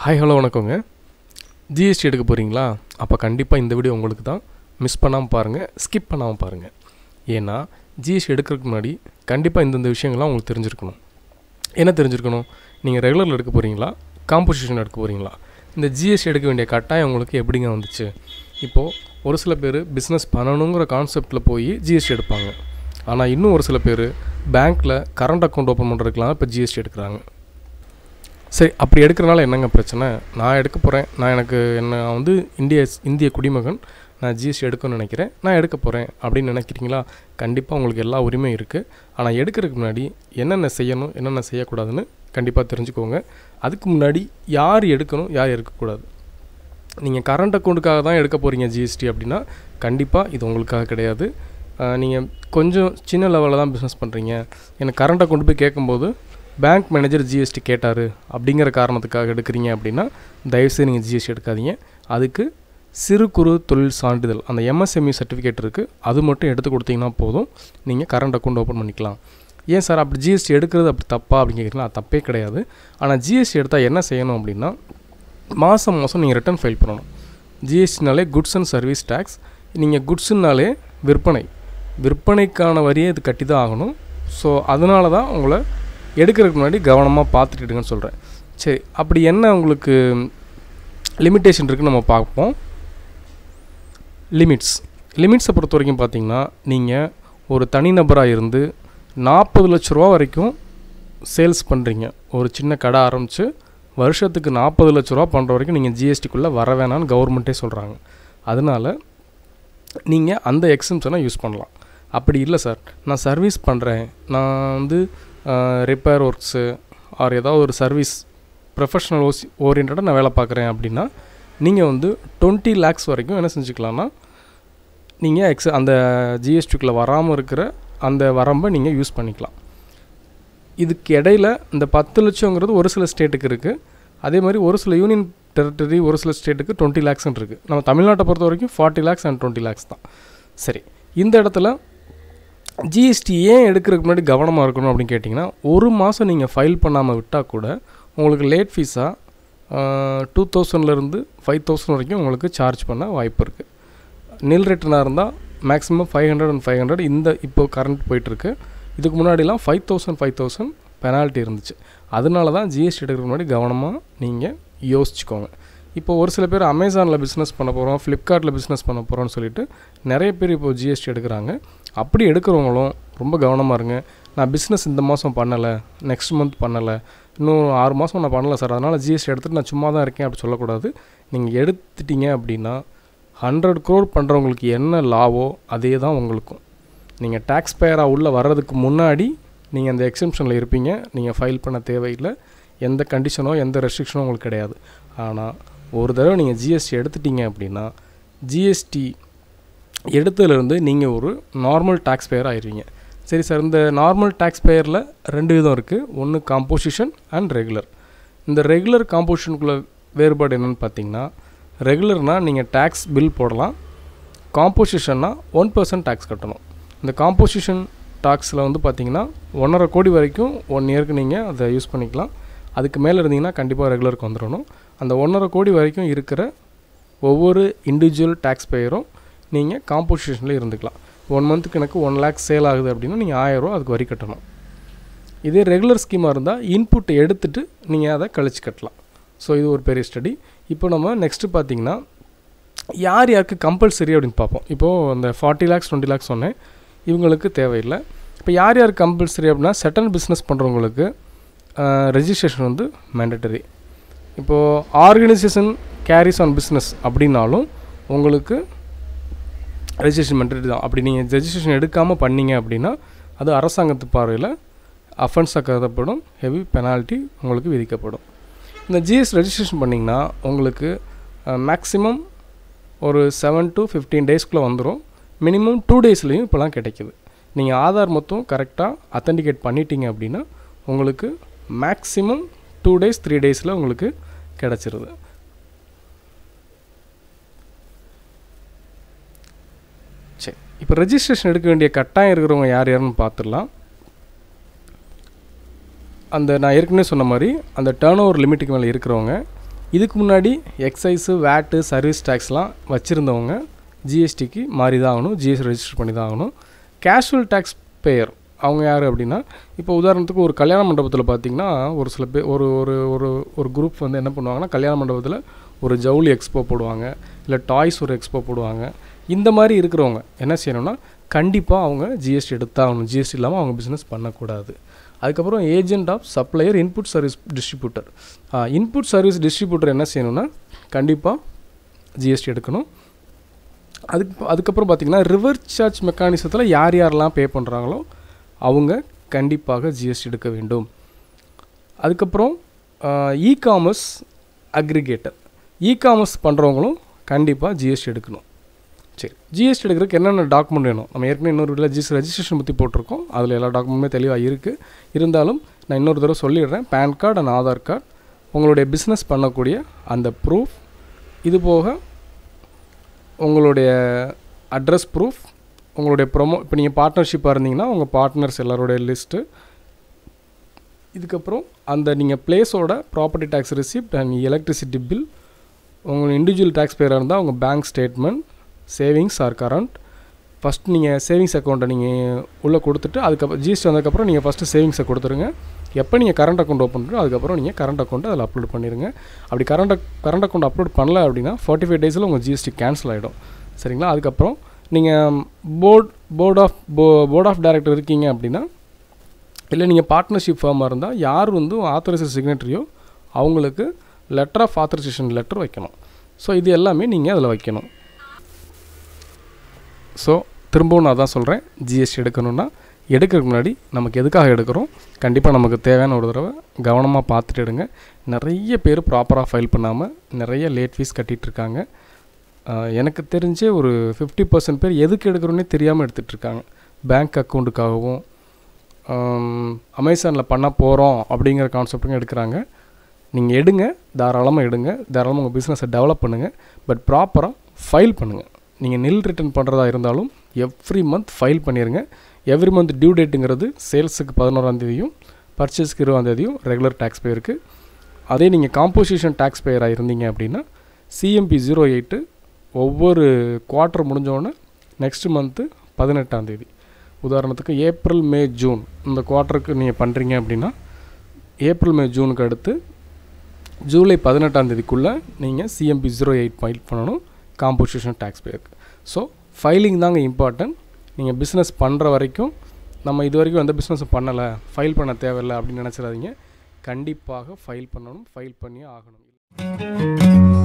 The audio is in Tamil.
ஹாய் ஹலோ வணக்கங்க ஜிஎஸ்டி எடுக்க போகிறீங்களா அப்போ கண்டிப்பாக இந்த வீடியோ உங்களுக்கு தான் மிஸ் பண்ணாமல் பாருங்கள் ஸ்கிப் பண்ணாமல் பாருங்கள் ஏன்னா ஜிஎஸ்டி எடுக்கிறதுக்கு முன்னாடி கண்டிப்பாக இந்தந்த விஷயங்கள்லாம் உங்களுக்கு தெரிஞ்சிருக்கணும் என்ன தெரிஞ்சிருக்கணும் நீங்கள் ரெகுலரில் எடுக்க போகிறீங்களா காம்போசிஷன் எடுக்க போகிறீங்களா இந்த ஜிஎஸ்டி எடுக்க வேண்டிய கட்டாயம் உங்களுக்கு எப்படிங்க வந்துச்சு இப்போது ஒரு சில பேர் பிஸ்னஸ் பண்ணணுங்கிற கான்செப்டில் போய் ஜிஎஸ்டி எடுப்பாங்க ஆனால் இன்னும் ஒரு சில பேர் பேங்க்கில் கரண்ட் அக்கௌண்ட் ஓப்பன் பண்ணுறதுக்கெலாம் இப்போ ஜிஎஸ்டி எடுக்கிறாங்க சரி அப்படி எடுக்கிறனால என்னங்க பிரச்சனை நான் எடுக்க போகிறேன் நான் எனக்கு என்ன நான் வந்து இந்திய இந்திய குடிமகன் நான் ஜிஎஸ்டி எடுக்கணும்னு நினைக்கிறேன் நான் எடுக்க போகிறேன் அப்படின்னு நினைக்கிறீங்களா கண்டிப்பாக உங்களுக்கு எல்லா உரிமையும் இருக்குது ஆனால் எடுக்கிறதுக்கு முன்னாடி என்னென்ன செய்யணும் என்னென்ன செய்யக்கூடாதுன்னு கண்டிப்பாக தெரிஞ்சுக்கோங்க அதுக்கு முன்னாடி யார் எடுக்கணும் யார் எடுக்கக்கூடாது நீங்கள் கரண்ட் அக்கௌண்ட்டுக்காக தான் எடுக்க போகிறீங்க ஜிஎஸ்டி அப்படின்னா கண்டிப்பாக இது உங்களுக்காக கிடையாது நீங்கள் கொஞ்சம் சின்ன லெவலில் தான் பிஸ்னஸ் பண்ணுறீங்க எனக்கு கரண்ட் அக்கௌண்ட் போய் கேட்கும்போது பேங்க் மேனேஜர் ஜிஎஸ்டி கேட்டார் அப்படிங்கிற காரணத்துக்காக எடுக்கிறீங்க அப்படின்னா தயவுசெய்து நீங்கள் ஜிஎஸ்டி எடுக்காதீங்க அதுக்கு சிறு குறு தொழில் சான்றிதழ் அந்த எம்எஸ்எம்இ சர்டிஃபிகேட் இருக்குது அது மட்டும் எடுத்து கொடுத்தீங்கன்னா போதும் நீங்கள் கரண்ட் அக்கௌண்ட் ஓப்பன் பண்ணிக்கலாம் ஏன் சார் அப்படி ஜிஎஸ்டி எடுக்கிறது அப்படி தப்பா அப்படின்னு கேட்குறீங்களா அது தப்பே கிடையாது ஆனால் ஜிஎஸ்டி எடுத்தால் என்ன செய்யணும் அப்படின்னா மாதம் மாதம் நீங்கள் ரிட்டர்ன் ஃபைல் பண்ணணும் ஜிஎஸ்டினாலே குட்ஸ் அண்ட் சர்வீஸ் டேக்ஸ் நீங்கள் குட்ஸுனாலே விற்பனை விற்பனைக்கான வரியை இது கட்டி தான் ஆகணும் ஸோ அதனால தான் உங்களை எடுக்கிறதுக்கு முன்னாடி கவனமாக பார்த்துட்டுடுங்கன்னு சொல்கிறேன் சரி அப்படி என்ன உங்களுக்கு லிமிட்டேஷன் இருக்குன்னு நம்ம பார்ப்போம் லிமிட்ஸ் லிமிட்ஸை பொறுத்த வரைக்கும் பார்த்தீங்கன்னா நீங்கள் ஒரு தனிநபராக இருந்து நாற்பது லட்ச ரூபா வரைக்கும் சேல்ஸ் பண்ணுறீங்க ஒரு சின்ன கடை ஆரம்பித்து வருஷத்துக்கு நாற்பது லட்ச ரூபா பண்ணுற வரைக்கும் நீங்கள் ஜிஎஸ்டிக்குள்ளே வர வேணான்னு கவர்மெண்ட்டே சொல்கிறாங்க அதனால் நீங்கள் அந்த எக்ஸம்ஷனை யூஸ் பண்ணலாம் அப்படி இல்லை சார் நான் சர்வீஸ் பண்ணுறேன் நான் வந்து ரிப்பேர் ஒர்க்ஸு ஆர் ஏதாவது ஒரு சர்வீஸ் ப்ரொஃபஷ்னல் ஓசி ஓரியன்டாக நான் வேலை பார்க்குறேன் அப்படின்னா நீங்கள் வந்து டுவெண்ட்டி லேக்ஸ் வரைக்கும் என்ன செஞ்சுக்கலாம்னா நீங்கள் எக்ஸ் அந்த ஜிஎஸ்டிக்குள்ளே வராமல் இருக்கிற அந்த வரம்பை நீங்கள் யூஸ் பண்ணிக்கலாம் இதுக்கு இடையில இந்த பத்து லட்சங்கிறது ஒரு சில ஸ்டேட்டுக்கு இருக்குது அதே மாதிரி ஒரு சில யூனியன் டெரிட்டரி ஒரு சில ஸ்டேட்டுக்கு டுவெண்ட்டி லேக்ஸ்னு இருக்குது நம்ம தமிழ்நாட்டை பொறுத்த வரைக்கும் forty lakhs and twenty lakhs தான் சரி இந்த இடத்துல ஜிஎஸ்டி ஏன் எடுக்கிறதுக்கு முன்னாடி கவனமாக இருக்கணும் அப்படின்னு கேட்டிங்கன்னா ஒரு மாதம் நீங்கள் ஃபைல் பண்ணாமல் விட்டால் கூட உங்களுக்கு லேட் ஃபீஸாக டூ தௌசண்ட்லேருந்து ஃபைவ் தௌசண்ட் வரைக்கும் உங்களுக்கு சார்ஜ் பண்ண வாய்ப்பு இருக்குது நில் ரிட்டனாக இருந்தால் maximum five hundred and five hundred இந்த இப்போ கரண்ட் போயிட்டுருக்கு இதுக்கு முன்னாடிலாம் five thousand five thousand penalty இருந்துச்சு அதனால தான் ஜிஎஸ்டி எடுக்கிறதுக்கு முன்னாடி கவனமாக நீங்கள் யோசிச்சுக்கோங்க இப்போ ஒரு சில பேர் அமேசானில் பிஸ்னஸ் பண்ண போகிறோம் ஃப்ளிப்கார்ட்டில் பிஸ்னஸ் பண்ண போகிறோம்னு சொல்லிட்டு நிறைய பேர் இப்போ ஜிஎஸ்டி எடுக்கிறாங்க அப்படி எடுக்கிறவங்களும் ரொம்ப கவனமாக இருங்க நான் பிஸ்னஸ் இந்த மாதம் பண்ணலை நெக்ஸ்ட் மந்த் பண்ணலை இன்னும் ஆறு மாதம் நான் பண்ணலை சார் அதனால் ஜிஎஸ்டி எடுத்துகிட்டு நான் சும்மா தான் இருக்கேன் அப்படி சொல்லக்கூடாது நீங்கள் எடுத்துட்டீங்க அப்படின்னா ஹண்ட்ரட் க்ரோர் பண்ணுறவங்களுக்கு என்ன லாவோ அதே தான் உங்களுக்கும் நீங்கள் டேக்ஸ் பேயராக உள்ளே வர்றதுக்கு முன்னாடி நீங்கள் அந்த எக்ஸம்ஷனில் இருப்பீங்க நீங்கள் ஃபைல் பண்ண தேவையில்லை எந்த கண்டிஷனோ எந்த ரெஸ்ட்ரிக்ஷனோ உங்களுக்கு கிடையாது ஆனால் ஒரு தடவை நீங்கள் ஜிஎஸ்டி எடுத்துட்டீங்க அப்படின்னா ஜிஎஸ்டி எடுத்ததுலேருந்து நீங்கள் ஒரு நார்மல் டேக்ஸ் பேயர் ஆயிடுவீங்க சரி சார் இந்த நார்மல் டேக்ஸ் பேயரில் ரெண்டு விதம் இருக்குது ஒன்று காம்போசிஷன் அண்ட் ரெகுலர் இந்த ரெகுலர் காம்போசிஷனுக்குள்ள வேறுபாடு என்னென்னு பார்த்தீங்கன்னா ரெகுலர்னால் நீங்கள் டேக்ஸ் பில் போடலாம் காம்போசிஷன்னா ஒன் பர்சன்ட் டேக்ஸ் கட்டணும் இந்த காம்போசிஷன் டாக்ஸில் வந்து பார்த்தீங்கன்னா ஒன்றரை கோடி வரைக்கும் ஒன் இயருக்கு நீங்கள் அதை யூஸ் பண்ணிக்கலாம் அதுக்கு மேலே இருந்தீங்கன்னா கண்டிப்பாக ரெகுலருக்கு வந்துடணும் அந்த ஒன்றரை கோடி வரைக்கும் இருக்கிற ஒவ்வொரு இண்டிவிஜுவல் டேக்ஸ் பேயரும் நீங்கள் காம்போசிஷனில் இருந்துக்கலாம் ஒன் மந்த்துக்கு எனக்கு ஒன் லேக் சேல் ஆகுது அப்படின்னா நீங்கள் ஆயிரரூவா அதுக்கு வரி கட்டணும் இதே ரெகுலர் ஸ்கீமாக இருந்தால் இன்புட் எடுத்துகிட்டு நீங்கள் அதை கழிச்சு கட்டலாம் ஸோ இது ஒரு பெரிய ஸ்டடி இப்போ நம்ம நெக்ஸ்ட்டு பார்த்தீங்கன்னா யார் யாருக்கு கம்பல்சரி அப்படின்னு பார்ப்போம் இப்போது அந்த ஃபார்ட்டி லேக்ஸ் டுவெண்ட்டி லேக்ஸ் சொன்னேன் இவங்களுக்கு தேவையில்லை இப்போ யார் யார் கம்பல்சரி அப்படின்னா செட்டன் பிஸ்னஸ் பண்ணுறவங்களுக்கு ரெஜிஸ்ட்ரேஷன் வந்து மேண்டட்டரி இப்போது ஆர்கனைசேஷன் கேரிஸ் ஆன் பிஸ்னஸ் அப்படின்னாலும் உங்களுக்கு ரெஜிஸ்ட்ரேஷன் மேண்டட்டரி தான் அப்படி நீங்கள் ரெஜிஸ்ட்ரேஷன் எடுக்காமல் பண்ணீங்க அப்படின்னா அது அரசாங்கத்து பார்வையில் அஃபென்ஸாக கருதப்படும் ஹெவி பெனால்ட்டி உங்களுக்கு விதிக்கப்படும் இந்த ஜிஎஸ் ரெஜிஸ்ட்ரேஷன் பண்ணிங்கன்னா உங்களுக்கு மேக்ஸிமம் ஒரு செவன் டு ஃபிஃப்டீன் டேஸ்க்குள்ளே வந்துடும் மினிமம் டூ டேஸ்லேயும் இப்போலாம் கிடைக்கிது நீங்கள் ஆதார் மொத்தம் கரெக்டாக அத்தன்டிகேட் பண்ணிட்டீங்க அப்படின்னா உங்களுக்கு மேக்ஸிமம் டூ டேஸ் த்ரீ டேஸில் உங்களுக்கு கிடச்சிருது சரி இப்போ ரெஜிஸ்ட்ரேஷன் எடுக்க வேண்டிய கட்டாயம் இருக்கிறவங்க யார் யாருன்னு பார்த்துடலாம் அந்த நான் ஏற்கனவே சொன்ன மாதிரி அந்த டேர்ன் ஓவர் லிமிட்டுக்கு மேலே இருக்கிறவங்க இதுக்கு முன்னாடி எக்ஸைஸு வேட்டு சர்வீஸ் டேக்ஸ்லாம் வச்சுருந்தவங்க ஜிஎஸ்டிக்கு மாறி தான் ஆகணும் ஜிஎஸ்டி ரெஜிஸ்டர் பண்ணி தான் ஆகணும் கேஷுவல் டேக்ஸ் பேயர் அவங்க யார் அப்படின்னா இப்போ உதாரணத்துக்கு ஒரு கல்யாண மண்டபத்தில் பார்த்தீங்கன்னா ஒரு சில பேர் ஒரு ஒரு ஒரு ஒரு குரூப் வந்து என்ன பண்ணுவாங்கன்னா கல்யாண மண்டபத்தில் ஒரு ஜவுளி எக்ஸ்போ போடுவாங்க இல்லை டாய்ஸ் ஒரு எக்ஸ்போ போடுவாங்க இந்த மாதிரி இருக்கிறவங்க என்ன செய்யணும்னா கண்டிப்பாக அவங்க ஜிஎஸ்டி எடுத்தாகணும் ஜிஎஸ்டி இல்லாமல் அவங்க பிஸ்னஸ் பண்ணக்கூடாது அதுக்கப்புறம் agent of supplier input service distributor input service distributor என்ன செய்யணும்னா கண்டிப்பாக ஜிஎஸ்டி எடுக்கணும் அதுக்கு அதுக்கப்புறம் பார்த்திங்கன்னா ரிவர்ஸ் சார்ஜ் மெக்கானிசத்தில் யார் யாரெல்லாம் பே பண்ணுறாங்களோ அவங்க கண்டிப்பாக ஜிஎஸ்டி எடுக்க வேண்டும் அதுக்கப்புறம் e commerce aggregator e commerce பண்ணுறவங்களும் கண்டிப்பாக ஜிஎஸ்டி எடுக்கணும் சரி ஜிஎஸ்டி எடுக்கிறதுக்கு என்னென்ன டாக்குமெண்ட் வேணும் நம்ம ஏற்கனவே இன்னொரு வீடியோ ஜிஎஸ்டி ரெஜிஸ்ட்ரேஷன் பற்றி போட்டிருக்கோம் அதில் எல்லா டாக்குமெண்ட்டுமே தெளிவாக இருக்குது இருந்தாலும் நான் இன்னொரு தடவை சொல்லிடுறேன் PAN card and Aadhaar card உங்களுடைய பிஸ்னஸ் பண்ணக்கூடிய அந்த ப்ரூஃப் இது போக உங்களுடைய அட்ரஸ் ப்ரூஃப் உங்களுடைய ப்ரொமோ இப்போ நீங்கள் பார்ட்னர்ஷிப்பாக இருந்தீங்கன்னா உங்கள் பார்ட்னர்ஸ் எல்லாருடைய லிஸ்ட்டு இதுக்கப்புறம் அந்த நீங்கள் பிளேஸோட property tax receipt and electricity bill உங்கள் இண்டிவிஜுவல் டேக்ஸ் பேராக இருந்தால் உங்கள் bank statement savings or current first நீங்கள் சேவிங்ஸ் அக்கௌண்ட்டை நீங்கள் உள்ளே கொடுத்துட்டு அதுக்கப்புறம் ஜிஎஸ்டி வந்ததுக்கப்புறம் நீங்கள் ஃபஸ்ட்டு சேவிங்ஸை கொடுத்துருங்க எப்போ நீங்கள் கரண்ட் அக்கௌண்ட் ஓப்பன் பண்ணுறோம் அதுக்கப்புறம் நீங்கள் கரண்ட் அக்கௌண்ட்டை அதில் அப்லோட் பண்ணிடுங்க அப்படி கரண்ட் கரண்ட் அக்கௌண்ட் அப்லோட் பண்ணல அப்படின்னா ஃபார்ட்டி ஃபைவ் டேஸில் உங்கள் ஜிஎஸ்டி கேன்சல் ஆகிடும் சரிங்களா அதுக்கப்புறம் நீங்கள் போர்ட் போர்ட் ஆஃப் போ போர்ட் ஆஃப் டைரக்டர் இருக்கீங்க அப்படின்னா இல்லை நீங்கள் பார்ட்னர்ஷிப் ஃபார்மாக இருந்தால் யார் வந்து ஆத்தரைசர் சிக்னட்ரியோ அவங்களுக்கு லெட்டர் ஆஃப் ஆத்தரைசேஷன் லெட்டர் வைக்கணும் ஸோ இது எல்லாமே நீங்கள் அதில் வைக்கணும் ஸோ திரும்பவும் நான் தான் சொல்கிறேன் ஜிஎஸ்டி எடுக்கணுன்னா எடுக்கிறதுக்கு முன்னாடி நமக்கு எதுக்காக எடுக்கிறோம் கண்டிப்பாக நமக்கு தேவையான ஒரு தடவை கவனமாக பார்த்துட்டு எடுங்க நிறைய பேர் ப்ராப்பராக ஃபைல் பண்ணாமல் நிறைய லேட் ஃபீஸ் கட்டிகிட்டு இருக்காங்க எனக்கு தெரிஞ்சே ஒரு ஃபிஃப்டி பர்சன்ட் பேர் எதுக்கு எடுக்கிறோன்னே தெரியாமல் எடுத்துகிட்ருக்காங்க பேங்க் அக்கௌண்ட்டுக்காகவும் அமேசானில் பண்ண போகிறோம் அப்படிங்கிற கான்செப்ட்டுங்க எடுக்கிறாங்க நீங்கள் எடுங்க தாராளமாக எடுங்க தாராளமாக உங்கள் பிஸ்னஸை டெவலப் பண்ணுங்கள் பட் ப்ராப்பராக ஃபைல் பண்ணுங்கள் நீங்கள் நில் ரிட்டர்ன் பண்ணுறதா இருந்தாலும் எவ்ரி மந்த் ஃபைல் பண்ணிடுங்க எவ்ரி மந்த் டியூ டேட்டுங்கிறது சேல்ஸுக்கு பதினோராந்தேதியும் பர்ச்சேஸ்க்கு இருபதாந்தேதியும் ரெகுலர் டேக்ஸ் பேருக்கு அதே நீங்கள் காம்போசிஷன் டேக்ஸ் பேயராக இருந்தீங்க அப்படின்னா சிஎம்பி ஜீரோ எயிட்டு ஒவ்வொரு குவார்ட்டர் முடிஞ்சோடனே நெக்ஸ்ட் மந்த்து பதினெட்டாந்தேதி உதாரணத்துக்கு ஏப்ரல் மே ஜூன் இந்த குவார்ட்டருக்கு நீங்கள் பண்ணுறீங்க அப்படின்னா ஏப்ரல் மே ஜூனுக்கு அடுத்து ஜூலை பதினெட்டாம் தேதிக்குள்ளே நீங்கள் சிஎம்பி ஜீரோ எயிட் ஃபைல் பண்ணணும் காம்போசிஷன் டேக்ஸ் பேருக்கு ஸோ ஃபைலிங் தாங்க இம்பார்ட்டன்ட் நீங்கள் பிஸ்னஸ் பண்ணுற வரைக்கும் நம்ம இது வரைக்கும் எந்த பிஸ்னஸும் பண்ணலை ஃபைல் பண்ண தேவையில்லை அப்படின்னு நினச்சிடாதீங்க கண்டிப்பாக ஃபைல் பண்ணணும் ஃபைல் பண்ணி ஆகணும்